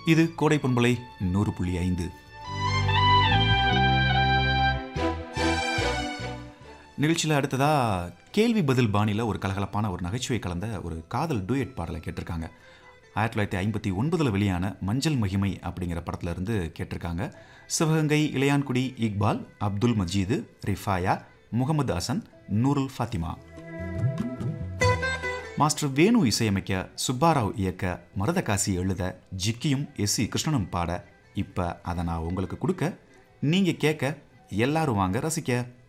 இது கோடை பண்பலை நூறு புள்ளி ஐந்து நிகழ்ச்சியில் அடுத்ததா கேள்வி பதில் பாணியில் ஒரு கலகலப்பான ஒரு நகைச்சுவை கலந்த ஒரு காதல் டூயட் பாடலை கேட்டிருக்காங்க ஆயிரத்தி தொள்ளாயிரத்தி ஐம்பத்தி ஒன்பதில் வெளியான மஞ்சள் மகிமை அப்படிங்கிற படத்துல இருந்து கேட்டிருக்காங்க சிவகங்கை இளையான்குடி இக்பால் அப்துல் மஜீது ரிஃபாயா முகமது ஹசன் நூருல் ஃபாத்திமா மாஸ்டர் வேணு இசையமைக்க சுப்பாராவ் இயக்க மருதகாசி எழுத ஜிக்கியும் எஸ் சி கிருஷ்ணனும் பாட இப்போ அதை நான் உங்களுக்கு கொடுக்க நீங்கள் கேட்க எல்லாரும் வாங்க ரசிக்க